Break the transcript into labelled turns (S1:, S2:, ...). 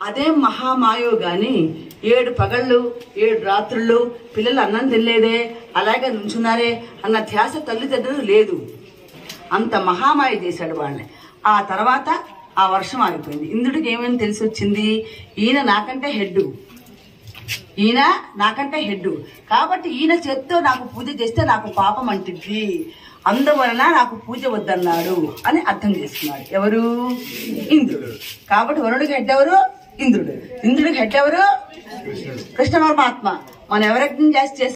S1: అదే మహామాయో గాని ఏడు పగళ్ళు ఏడు రాత్రులు పిల్లలు అన్నం తినలేదే అలాగే నుంచున్నారే అన్న ధ్యాస తల్లిదండ్రులు లేదు అంత మహామాయ చేశాడు వాళ్ళని ఆ తర్వాత ఆ వర్షం ఆగిపోయింది ఇంద్రుడికి ఏమేమి తెలిసి వచ్చింది ఈయన నాకంటే హెడ్ ఈయన నాకంటే హెడ్ కాబట్టి ఈయన చేత్తో నాకు పూజ చేస్తే నాకు పాపం అంటిద్ది అందువలన నాకు పూజ వద్దన్నాడు అని అర్థం చేసుకున్నాడు ఎవరు ఇంద్రుడు కాబట్టి వరుడికి హెడ్ ఎవరు ఇంద్రుడు ఇంద్రుడికి హెడ్ ఎవరు కృష్ణ పరమాత్మ మనం ఎవరైతే చేసి